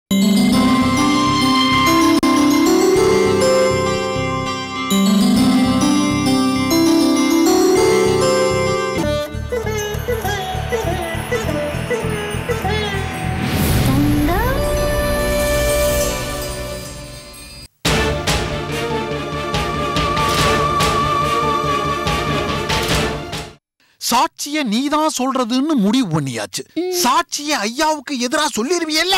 சாட்சிய நீதான் சொல்றதுன்னு முடிவு பண்ணியாச்சு சாட்சிய ஐயாவுக்கு எதிரா சொல்லிருவியல்ல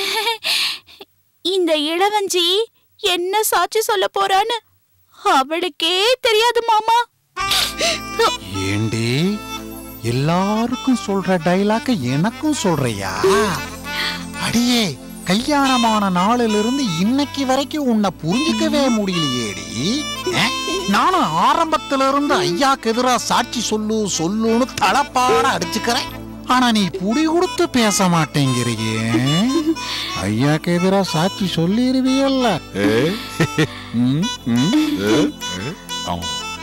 இந்த இளவஞ்சி என்ன சாட்சி சொல்ல போறான்னு அவளுக்கே தெரியாது மாமா ஏண்டி எல்லாருக்கும் சொல்ற டைலாக்க எனக்கும் சொல்றியா அடியே கல்யாணமான நாளிலிருந்து இருந்து இன்னைக்கு வரைக்கும் உன்னை புரிஞ்சுக்கவே முடியலையேடி அஹ்? நானும் ஆரம்பத்துல இருந்து ஐயாக்கு எதிரா சாட்சி சொல்லு சொல்லுன்னு தலப்பாட அடிச்சுக்கிறேன் ஆனா நீ புடி கொடுத்து பேச மாட்டேங்கிறியே ஐயாக்கு எதிரா சாட்சி சொல்லிருவியல்ல ம், ம், ஏ, ஏ, ஆ.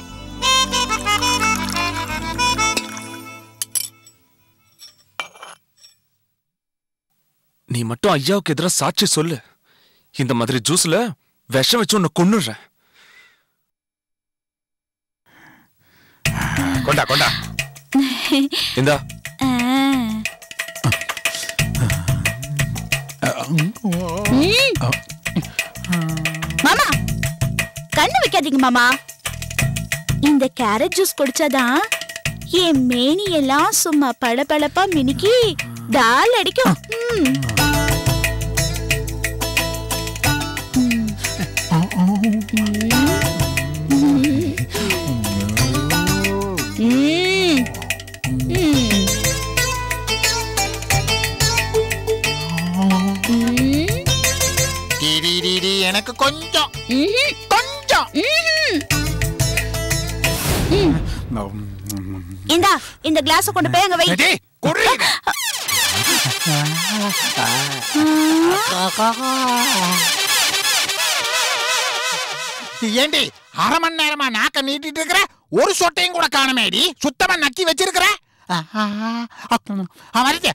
நீ மட்டும் ஐயாவுக்கு எதிரா சாட்சி சொல்லு இந்த மாதிரி ஜூஸ்ல விஷம் வச்சு உன்னை கொன்னுடுறேன் கொண்டா கொண்டா இந்தா ஆ. மாமா கண்ணு வைக்காதீங்க மாமா இந்த கேரட் ஜூஸ் குடிச்சாதான் என் மேனி எல்லாம் சும்மா பளபளப்பா மினுக்கி டால் அடிக்கும் ம். ம். ம். ம். டி, டி, டி, டி, எனக்கு கொஞ்சம் ம்ஹும். கொஞ்சம் ம்ஹும். இந்தா இந்த கிளாஸ கொண்டு போய் அங்க வை டேய், குர்ரி. ஏண்டி அரை மணி நேரமா நாக்க நீட்டிட்டு இருக்கிற ஒரு சொட்டையும் கூட காணமேடி சுத்தமா நக்கி வச்சிருக்கிற வருது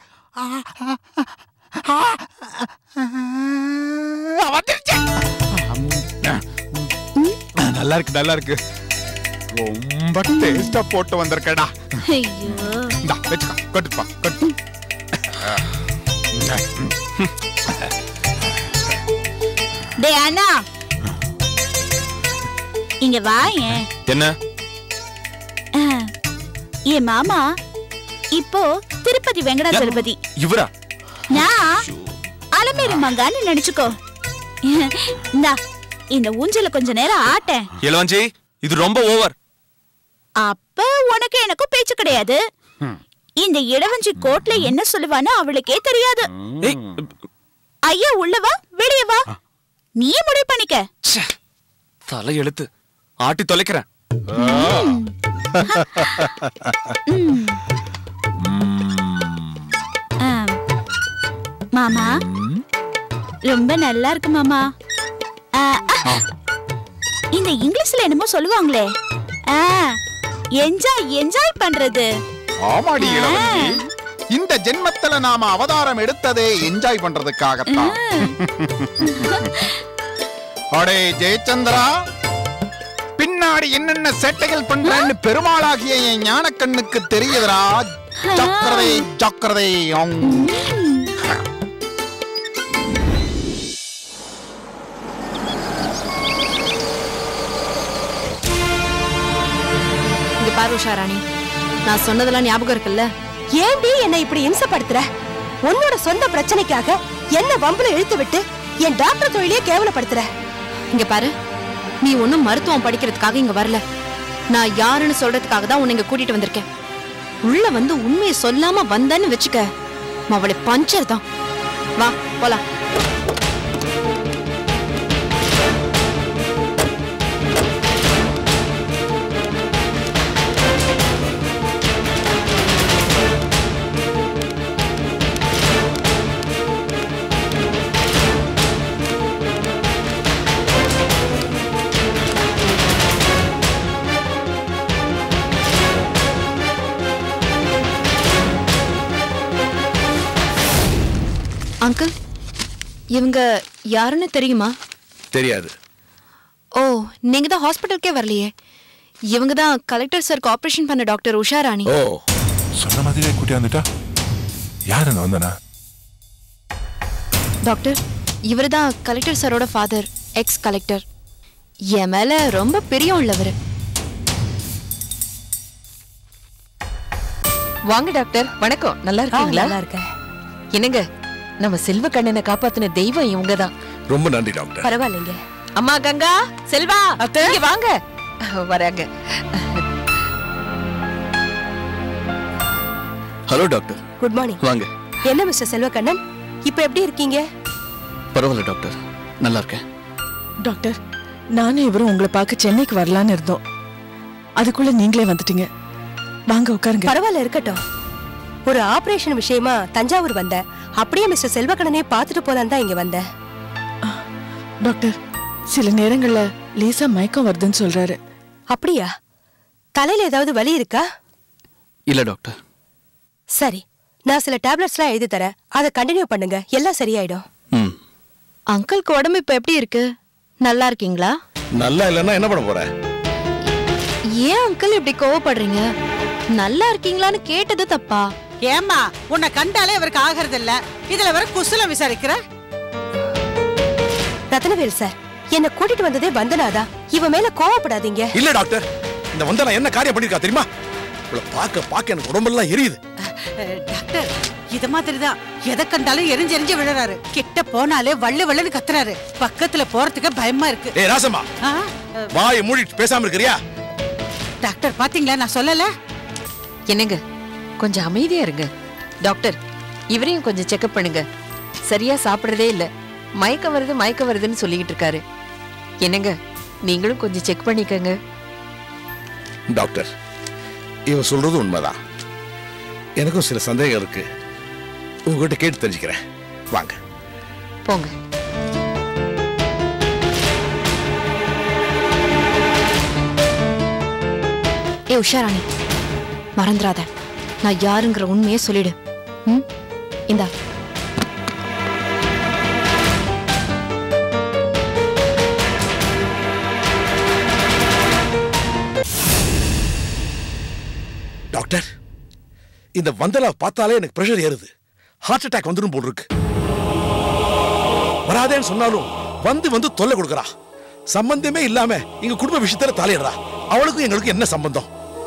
வந்துருச்சு நல்லா இருக்கு நல்லா இருக்கு ரொம்ப டேஸ்டா போட்டு வந்திருக்கடா ஐயோ இந்தா வச்சுக்கோ கொட்டுப்பா கொட்டு டேய் அண்ணா இங்க வா ஏன் என்ன என் மாமா இப்போ திருப்பதி வெங்கடாச்சலபதி இவரா நான் அலமேலு மங்கான்னு நினைச்சுக்கோ இந்தா இந்த ஊஞ்சல கொஞ்ச நேரம் ஆட்டேன் இளவஞ்சி இது ரொம்ப ஓவர் அப்ப உனக்கு எனக்கும் பேச்சு கிடையாது இந்த இளவஞ்சி கோட்ல என்ன சொல்லுவான்னு அவளுக்கே தெரியாது ஏய் ஐயா உள்ளவா வெளியே வா நீ முடிவு பண்ணிக்க ச்சே, தலை எழுத்து ஆட்டி தொலைக்கிறேன் ஆ. மாமா ரொம்ப நல்லா இருக்கு மாமா ஆ, ஆ. இந்த இங்கிலீஷ்ல என்னமோ சொல்லுவாங்களே என்ஜாய் என்ஜாய் பண்றது ஆமாடி இளவரசி இந்த ஜென்மத்துல நாம அவதாரம் எடுத்ததே என்ஜாய் பண்றதுக்காகத்தான் அடே ஜெயச்சந்திரா பின்னாடி என்னென்ன சேட்டைகள் பண்றேன்னு பெருமாளாகிய என் ஞானக்கண்ணுக்கு தெரியுதுடா ஜாக்கிரதை ஜாக்கிரதை ஆம். இங்க பாரு உஷா ராணி நான் சொன்னதெல்லாம் ஞாபகம் இருக்குல்ல ஏண்டி என்னை இப்படி இம்சப்படுத்துற உன்னோட சொந்த பிரச்சனைக்காக என்ன வம்புல இழுத்து விட்டு என் டாக்டர் தொழிலையே கேவலப்படுத்துற இங்க பாரு நீ ஒண்ணும் மருத்துவம் படிக்கிறதுக்காக இங்க வரல நான் யாருன்னு சொல்றதுக்காக தான் உன்னை இங்க கூட்டிட்டு வந்திருக்கேன் உள்ள வந்து உண்மையை சொல்லாம வந்தேன்னு வச்சுக்க அவளை பஞ்சர் தான் வா போலாம் அங்கிள் இவங்க யாருன்னு தெரியுமா தெரியாது ஓ நீங்க தான் ஹாஸ்பிட்டலுக்கே வரலையே இவங்க தான் கலெக்டர் சாருக்கு ஆபரேஷன் பண்ண டாக்டர் உஷா ராணி ஓ சொன்ன மாதிரியே கூட்டியாந்துட்டா யார் அந்த வந்தனா டாக்டர் இவர் தான் கலெக்டர் சாரோட ஃபாதர் எக்ஸ் கலெக்டர் என் மேல ரொம்ப பிரியம் உள்ளவர் வாங்க டாக்டர் வணக்கம் நல்லா ஆ, இருக்கீங்களா நல்லா இருக்கேன் என்னங்க நம்ம செல்வ கண்ணனை காப்பாத்தின தெய்வம் இவங்க தான் ரொம்ப நன்றி டாக்டர் பரவாயில்லைங்க அம்மா கங்கா செல்வா இங்க வாங்க வராங்க ஹலோ டாக்டர் குட் மார்னிங் வாங்க என்ன மிஸ்டர் செல்வக்கண்ணன் இப்ப எப்படி இருக்கீங்க பரவாயில்ல டாக்டர் நல்லா இருக்கேன் டாக்டர் நானும் இவரும் உங்களை பார்க்க சென்னைக்கு வரலான்னு இருந்தோம் அதுக்குள்ள நீங்களே வந்துட்டீங்க வாங்க உட்காருங்க பரவாயில்ல இருக்கட்டும் ஒரு ஆபரேஷன் விஷயமா தஞ்சாவூர் வந்தேன் அப்படியே மிஸ்டர் செல்வக்கண்ணனே பார்த்துட்டு போலான்னு தான் இங்க வந்தேன் டாக்டர் சில நேரங்கள்ல லேசா மயக்கம் வருதுன்னு சொல்றாரு அப்படியா தலையில ஏதாவது வலி இருக்கா இல்ல டாக்டர் சரி நான் சில டேப்லெட்ஸ்லாம் எழுதி தரேன் அதை கண்டினியூ பண்ணுங்க எல்லாம் சரியாயிடும் ம் அங்கிளுக்கு உடம்பு இப்ப எப்படி இருக்கு நல்லா இருக்கீங்களா நல்லா இல்லைன்னா என்ன பண்ண போற ஏன் அங்கிள் இப்படி கோவப்படுறீங்க நல்லா இருக்கீங்களான்னு கேட்டது தப்பா ஏம்மா உன்னை கண்டாலே இவருக்கு ஆகிறது இல்ல இதுல வர குசலம் விசாரிக்கிற ரத்னவேல் சார் என்ன கூட்டிட்டு வந்ததே வந்தனாதா இவ மேல கோவப்படாதீங்க இல்ல டாக்டர் இந்த வந்தனா என்ன காரியம் பண்ணிருக்கா தெரியுமா இவளை பார்க்க பார்க்க எனக்கு உடம்பெல்லாம் எரியுது அஹ், டாக்டர் இது மாதிரிதான் எதை கண்டாலும் எரிஞ்சு எரிஞ்சு விழுறாரு கிட்ட போனாலே வள்ளு வள்ளுன்னு கத்துறாரு பக்கத்துல போறதுக்கு பயமா இருக்கு ஏய் ராசம்மா ஆ, அஹ், வாயை மூடிட்டு பேசாம இருக்கிறியா டாக்டர் பாத்தீங்களா நான் சொல்லல என்னங்க கொஞ்சம் அமைதியா இருங்க டாக்டர் இவரையும் கொஞ்சம் செக்அப் பண்ணுங்க சரியா சாப்பிடுறதே இல்ல மயக்கம் வருது மயக்கம் வருதுன்னு சொல்லிக்கிட்டு இருக்காரு என்னங்க நீங்களும் கொஞ்சம் செக் பண்ணிக்கங்க டாக்டர் இவன் சொல்றது உண்மைதான் எனக்கும் சில சந்தேகம் இருக்கு உங்ககிட்ட கேட்டு தெரிஞ்சுக்கிறேன் வாங்க போங்க ஏ உஷாராணி மறந்துடாத நான் யாருங்கிற உண்மையை சொல்லிடு ம் இந்தா டாக்டர் இந்த வந்தலா பார்த்தாலே எனக்கு பிரஷர் ஏறுது ஹார்ட் அட்டாக் வந்துடும் போல் இருக்கு வராதேன்னு சொன்னாலும் வந்து வந்து தொல்லை கொடுக்கறா சம்பந்தமே இல்லாம எங்க குடும்ப விஷயத்துல தலையிடுறா அவளுக்கும் எங்களுக்கும் என்ன சம்பந்தம்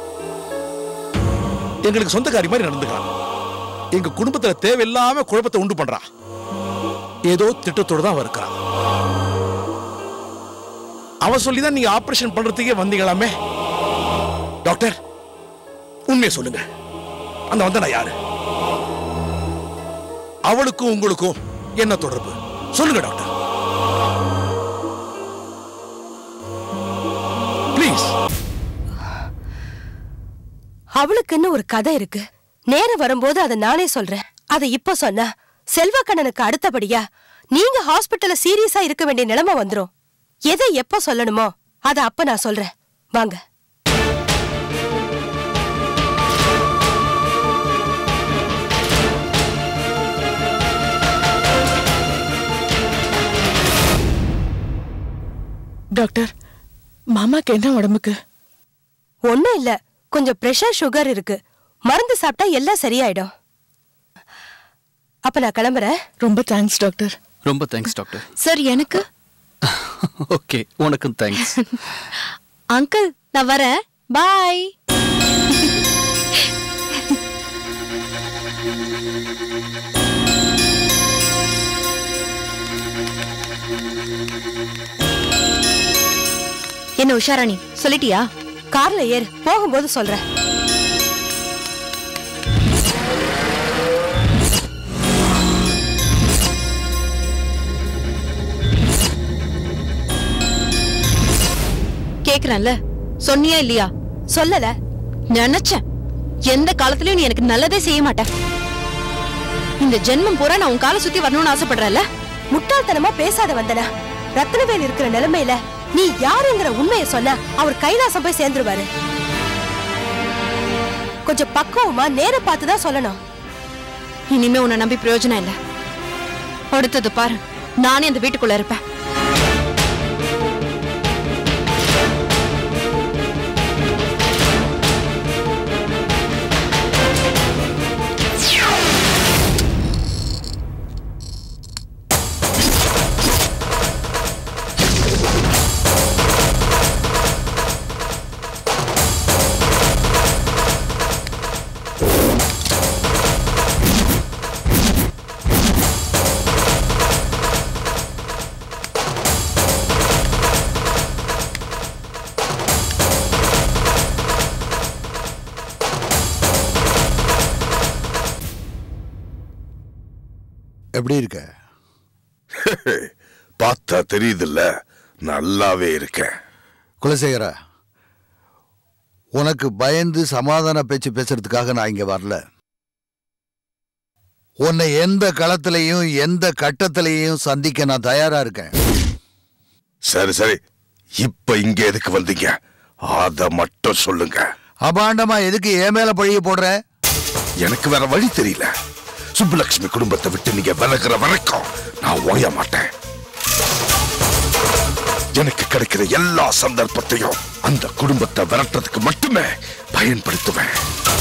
எங்களுக்கு சொந்தக்காரி மாதிரி நடந்துக்கிறான் எங்க குடும்பத்துல தேவையில்லாம குழப்பத்தை உண்டு பண்றா ஏதோ திட்டத்தோடு தான் அவ இருக்கிறா அவ சொல்லிதான் நீங்க ஆபரேஷன் பண்றதுக்கே வந்தீங்களாமே டாக்டர் உண்மையை சொல்லுங்க அந்த வந்தனா யாரு அவளுக்கும் உங்களுக்கும் என்ன தொடர்பு சொல்லுங்க டாக்டர் ப்ளீஸ் அவளுக்குன்னு ஒரு கதை இருக்கு நேரம் வரும்போது அதை நானே சொல்றேன் அதை இப்ப சொன்னா செல்வக்கண்ணனுக்கு அடுத்தபடியா நீங்க ஹாஸ்பிட்டல்ல சீரியஸா இருக்க வேண்டிய நிலைமை வந்துரும் எதை எப்ப சொல்லணுமோ அதை அப்ப நான் சொல்றேன் வாங்க டாக்டர் மாமாக்கு என்ன உடம்புக்கு ஒண்ணும் இல்ல கொஞ்சம் பிரஷர் சுகர் இருக்கு மருந்து சாப்பிட்டா எல்லாம் சரியாயிடும் அப்ப நான் கிளம்புறேன் ரொம்ப தேங்க்ஸ் டாக்டர் ரொம்ப தேங்க்ஸ் டாக்டர் சார் எனக்கு ஓகே உனக்கும் தேங்க்ஸ் அங்கிள் நான் வரேன் பாய் என்ன உஷாராணி சொல்லிட்டியா கார்ல ஏறு போகும்போது சொல்றேன் கேக்குறேன்ல சொன்னியா இல்லையா சொல்லல நினைச்சேன் எந்த காலத்துலயும் நீ எனக்கு நல்லதே செய்ய மாட்ட இந்த ஜென்மம் பூரா நான் உன் காலை சுத்தி வரணும்னு ஆசைப்படுறேன்ல முட்டாள்தனமா பேசாத வந்தனா ரத்னவேல் இருக்கிற நிலைமையில நீ யாருங்கிற உண்மையை சொன்னா அவர் கைலாசம் போய் சேர்ந்துருவாரு கொஞ்சம் பக்குவமா நேரம் பார்த்து தான் சொல்லணும் இனிமே உன்னை நம்பி பிரயோஜனம் இல்ல அடுத்தது பாரு நானே அந்த வீட்டுக்குள்ள இருப்பேன் எப்படி இருக்க பார்த்தா தெரியுதுல்ல நல்லாவே இருக்கேன் குலசேகரா உனக்கு பயந்து சமாதான பேச்சு பேசுறதுக்காக நான் இங்க வரல உன்னை எந்த களத்திலையும் எந்த கட்டத்திலையும் சந்திக்க நான் தயாரா இருக்கேன் சரி சரி இப்ப இங்க எதுக்கு வந்தீங்க அத மட்டும் சொல்லுங்க அபாண்டமா எதுக்கு என் மேல பழிய போடுற எனக்கு வேற வழி தெரியல சுப்புலட்சுமி குடும்பத்தை விட்டு நீங்க விலகுற வரைக்கும் நான் ஓய மாட்டேன் எனக்கு கிடைக்கிற எல்லா சந்தர்ப்பத்தையும் அந்த குடும்பத்தை விரட்டுறதுக்கு மட்டுமே பயன்படுத்துவேன்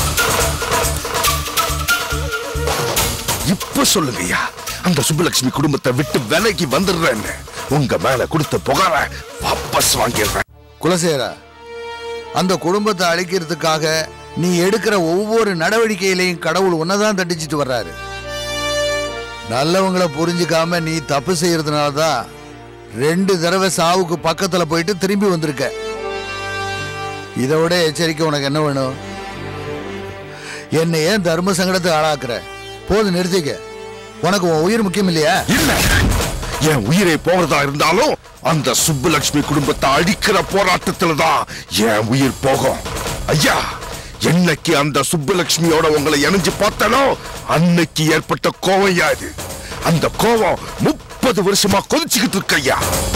இப்ப சொல்லுங்கய்யா அந்த சுப்புலட்சுமி குடும்பத்தை விட்டு விலகி வந்துடுறேன்னு உங்க மேல கொடுத்த புகார வாபஸ் வாங்கிடுறேன் குலசேகரா அந்த குடும்பத்தை அழிக்கிறதுக்காக நீ எடுக்கிற ஒவ்வொரு நடவடிக்கையிலையும் கடவுள் உன்னதான் தண்டிச்சிட்டு வர்றாரு நல்லவங்களை புரிஞ்சுக்காம நீ தப்பு செய்யறதுனால தான் ரெண்டு தடவை சாவுக்கு பக்கத்துல போயிட்டு திரும்பி வந்திருக்க இதை விட எச்சரிக்கை உனக்கு என்ன வேணும் என்னை ஏன் தர்ம சங்கடத்தை ஆளாக்குற போது நிறுத்திக்க உனக்கு உன் உயிர் முக்கியம் இல்லையா இல்ல என் உயிரை போறதா இருந்தாலும் அந்த சுப்புலட்சுமி குடும்பத்தை அழிக்கிற போராட்டத்துல தான் என் உயிர் போகும் ஐயா என்னைக்கு அந்த சுப்புலட்சுமியோட உங்களை இணைஞ்சு பார்த்தனோ அன்னைக்கு ஏற்பட்ட கோவம் யாது அந்த கோவம் முப்பது வருஷமா கொதிச்சுக்கிட்டு இருக்கு ஐயா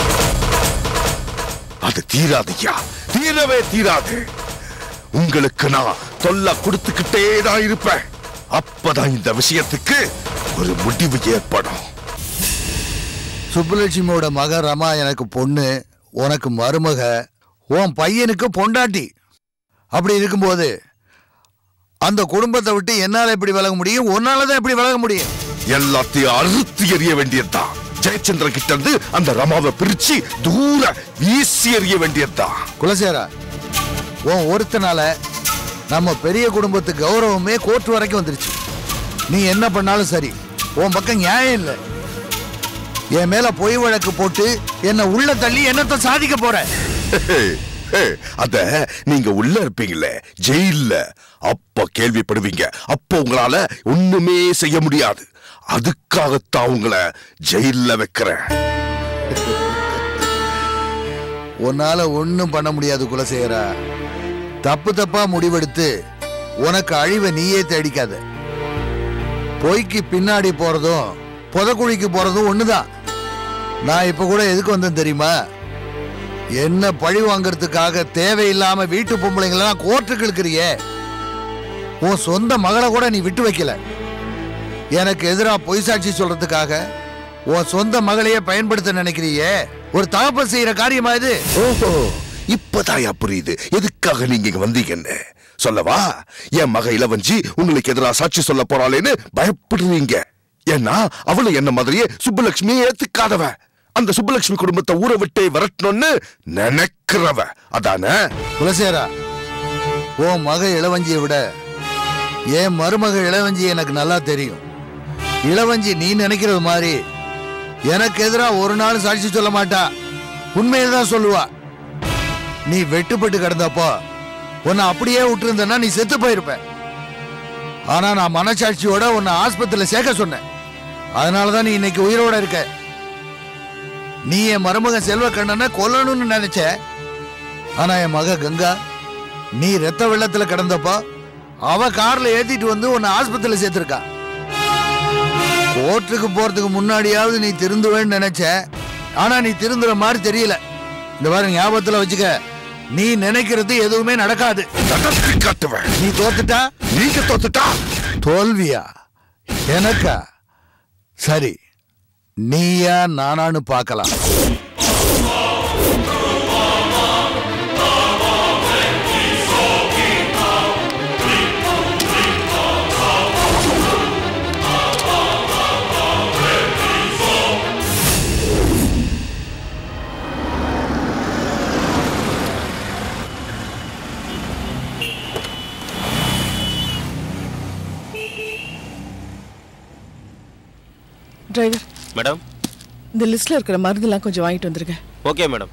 அது தீராது ஐயா தீரவே தீராது உங்களுக்கு நான் தொல்லை கொடுத்துக்கிட்டே தான் இருப்பேன் அப்பதான் இந்த விஷயத்துக்கு ஒரு முடிவு ஏற்படும் சுப்புலட்சுமியோட மக ரமா எனக்கு பொண்ணு உனக்கு மருமக உன் பையனுக்கு பொண்டாட்டி அப்படி இருக்கும்போது அந்த குடும்பத்தை விட்டு என்னால எப்படி விலக முடியும் உன்னால தான் எப்படி விலக முடியும் எல்லாத்தையும் அறுத்து எறிய வேண்டியதுதான் ஜெயச்சந்திரன் கிட்ட இருந்து அந்த ரமாவை பிரிச்சு தூர வீசி எறிய வேண்டியதுதான் குலசேரா உன் ஒருத்தனால நம்ம பெரிய குடும்பத்து கௌரவமே கோர்ட் வரைக்கும் வந்துருச்சு நீ என்ன பண்ணாலும் சரி உன் பக்கம் நியாயம் இல்லை என் மேல பொய் வழக்கு போட்டு என்னை உள்ள தள்ளி என்னத்தை சாதிக்க போற அத நீங்க உள்ள இருப்பீங்களே ஜெயில்ல அப்ப கேள்விப்படுவீங்க அப்ப உங்களால ஒண்ணுமே செய்ய முடியாது அதுக்காகத்தான் உங்களை ஜெயில்ல வைக்கிறேன் உன்னால ஒண்ணும் பண்ண முடியாது குலசேகரா தப்பு தப்பா முடிவெடுத்து உனக்கு அழிவை நீயே தேடிக்காத பொய்க்கு பின்னாடி போறதும் புதக்குழிக்கு போறதும் ஒண்ணுதான் நான் இப்ப கூட எதுக்கு வந்தேன் தெரியுமா என்ன பழி வாங்குறதுக்காக தேவையில்லாம வீட்டு பொம்பளைங்களெல்லாம் கோர்ட்டுக்கு இழுக்கிறியே உன் சொந்த மகளை கூட நீ விட்டு வைக்கல எனக்கு எதிரா பொய் சாட்சி சொல்றதுக்காக உன் சொந்த மகளையே பயன்படுத்த நினைக்கிறியே ஒரு தகப்ப செய்யற காரியமா இது ஓஹோ இப்பதாயா புரியுது எதுக்காக நீங்க இங்க வந்தீங்கன்னு சொல்லவா என் மக இளவஞ்சி உங்களுக்கு எதிராக சாட்சி சொல்ல போறாளேன்னு பயப்படுறீங்க ஏன்னா அவளை என்ன மாதிரியே சுப்புலட்சுமியை ஏத்துக்காதவ அந்த சுப்புலட்சுமி குடும்பத்தை ஊரை விட்டு விரட்டணும்னு நினைக்கிறவ அதானே குலசேரா உன் மக இளவஞ்சியை விட என் மருமக இளவஞ்சி எனக்கு நல்லா தெரியும் இளவஞ்சி நீ நினைக்கிறது மாதிரி எனக்கு எதிரா ஒரு நாள் சாட்சி சொல்ல மாட்டா உண்மையை தான் சொல்லுவா நீ வெட்டுப்பட்டு கிடந்தப்போ உன்னை அப்படியே விட்டுருந்தனா நீ செத்து போயிருப்ப ஆனா நான் மனசாட்சியோட உன்னை ஆஸ்பத்திரியில சேர்க்க சொன்னேன் அதனால தான் நீ இன்னைக்கு உயிரோட இருக்க நீ என் மருமகன் செல்வ கண்ணனை கொல்லணும்னு நினைச்ச ஆனா என் மக கங்கா நீ ரத்த வெள்ளத்துல கிடந்தப்போ அவ கார்ல ஏத்திட்டு வந்து உன்னை ஆஸ்பத்திரியில சேர்த்திருக்கா கோர்ட்டுக்கு போறதுக்கு முன்னாடியாவது நீ திருந்துவேன்னு நினைச்ச ஆனா நீ திருந்துற மாதிரி தெரியல இந்த மாதிரி ஞாபகத்துல வச்சுக்க நீ நினைக்கிறது எதுவுமே நடக்காது காட்டுவேன் நீ தோத்துட்டா நீங்க தோத்துட்டா தோல்வியா எனக்கா சரி நீயா நானான்னு பார்க்கலாம் டிரைவர் மேடம் இந்த லிஸ்ட்ல இருக்கிற மருந்தெல்லாம் கொஞ்சம் வாங்கிட்டு வந்துருங்க ஓகே மேடம்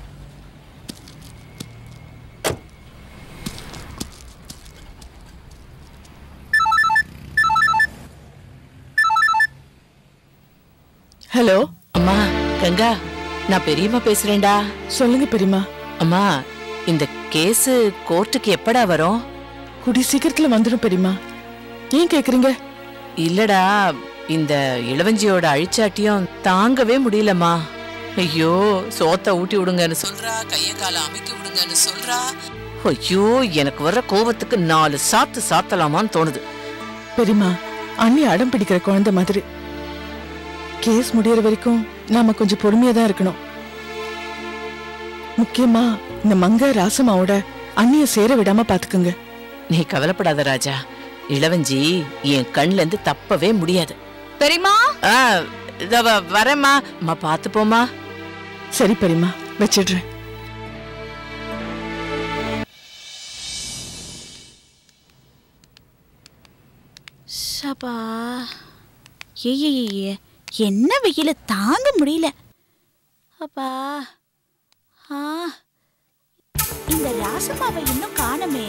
ஹலோ அம்மா கங்கா நான் பெரியம்மா பேசுறேன்டா சொல்லுங்க பெரியம்மா அம்மா இந்த கேஸ் கோர்ட்டுக்கு எப்படா வரும் குடி சீக்கிரத்துல வந்துடும் பெரியம்மா ஏன் கேக்குறீங்க இல்லடா இந்த இளவஞ்சியோட அழிச்சாட்டியும் தாங்கவே முடியலம்மா ஐயோ சோத்த ஊட்டி விடுங்கன்னு சொல்றா கைய கால அமைக்க விடுங்கன்னு சொல்றா ஐயோ எனக்கு வர்ற கோவத்துக்கு நாலு சாத்து சாத்தலாமான்னு தோணுது பெரியம்மா அண்ணி அடம் பிடிக்கிற குழந்தை மாதிரி கேஸ் முடியற வரைக்கும் நாம கொஞ்சம் பொறுமையா தான் இருக்கணும் முக்கியமா இந்த மங்க ராசமாவோட அண்ணிய சேர விடாம பாத்துக்குங்க நீ கவலைப்படாத ராஜா இளவஞ்சி என் கண்ணுல இருந்து தப்பவே முடியாது பெரியமா ஆ, இதோ வ- வரேம்மா அம்மா பாத்து போமா சரி பெரியம்மா வச்சிடுறேன் சபா ஏய் என்ன வெயில தாங்க முடியல அப்பா ஆ இந்த ராசமாவை இன்னும் காணமே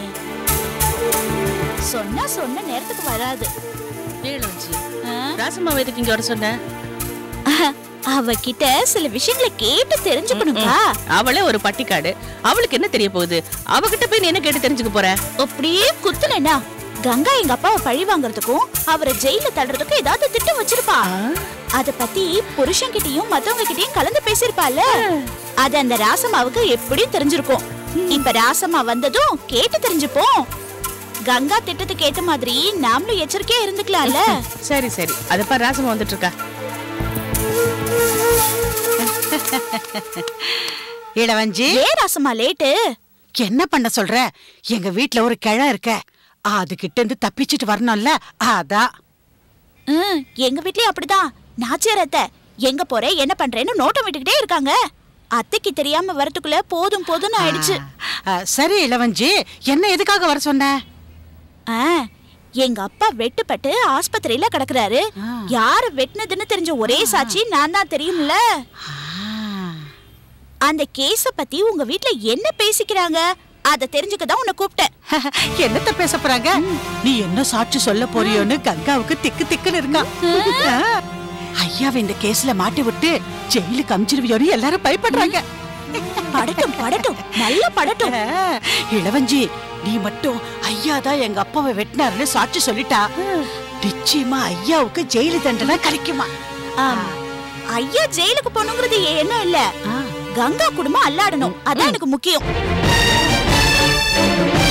சொன்னா சொன்ன நேரத்துக்கு வராது ராசம்மாவை எதுக்கு இங்க வர சொன்ன அவகிட்ட சில விஷயங்களை கேட்டு தெரிஞ்சுக்கணுங்கா அவளே ஒரு பட்டிக்காடு அவளுக்கு என்ன தெரிய போகுது அவகிட்ட போய் நீ என்ன கேட்டு தெரிஞ்சுக்க போற அப்படியே குத்துனேனா கங்கா எங்க அப்பாவை பழி வாங்குறதுக்கும் அவரை ஜெயில தள்ளுறதுக்கும் ஏதாவது திட்டம் வச்சிருப்பா அத பத்தி புருஷன்கிட்டயும் மத்தவங்க கிட்டயும் கலந்து பேசிருப்பால அது அந்த ராசம்மாவுக்கு எப்படியும் தெரிஞ்சிருக்கும் இப்ப ராசம்மா வந்ததும் கேட்டு தெரிஞ்சுப்போம் கங்கா திட்டத்துக்கு ஏத்த மாதிரி நாமளும் எச்சரிக்கையா இருந்துக்கலாம்ல சரி சரி அதப்பா ராசம்மா வந்துட்டு இருக்கா இளவஞ்சி ஏன் ராசம்மா லேட்டு என்ன பண்ண சொல்ற எங்க வீட்ல ஒரு கிழ இருக்க அதுகிட்ட இருந்து தப்பிச்சிட்டு வரணும்ல அதான் ம், எங்க வீட்லயும் அப்படிதான் நாச்சியார் அத்தை எங்க போற என்ன பண்றேன்னு நோட்டம் விட்டுக்கிட்டே இருக்காங்க அத்தைக்கு தெரியாம வரதுக்குள்ள போதும் போதும்னு ஆயிடுச்சு ஆ, சரி இளவஞ்சி என்ன எதுக்காக வர சொன்ன ஆ, எங்க அப்பா வெட்டுப்பட்டு ஆஸ்பத்திரியில கிடக்குறாரு யாரு வெட்டினதுன்னு தெரிஞ்ச ஒரே சாட்சி நான் தான் தெரியும்ல அந்த கேஸ பத்தி உங்க வீட்ல என்ன பேசிக்கிறாங்க அத தெரிஞ்சுக்க தான் உன்னை கூப்பிட்டேன் என்னத்த பேச போறாங்க நீ என்ன சாட்சி சொல்ல போறியோன்னு கங்காவுக்கு திக்கு திக்குன்னு இருக்கான் ஆ, ஐயாவை இந்த கேஸ்ல மாட்டி விட்டு ஜெயிலுக்கு அமிச்சிருவியோன்னு எல்லாரும் பயப்படுறாங்க படட்டும் படட்டும் நல்லா படட்டும் இளவஞ்சி நீ மட்டும் ஐயா தான் எங்க அப்பாவை வெட்டினாருன்னு சாட்சி சொல்லிட்டா நிச்சயமா ஐயாவுக்கு ஜெயிலு தண்டனை கிடைக்குமா ஆம். ஐயா ஜெயிலுக்கு போகணுங்கிறது என் எண்ணம் இல்ல கங்கா குடும்பம் அல்லாடணும் அதான் எனக்கு முக்கியம்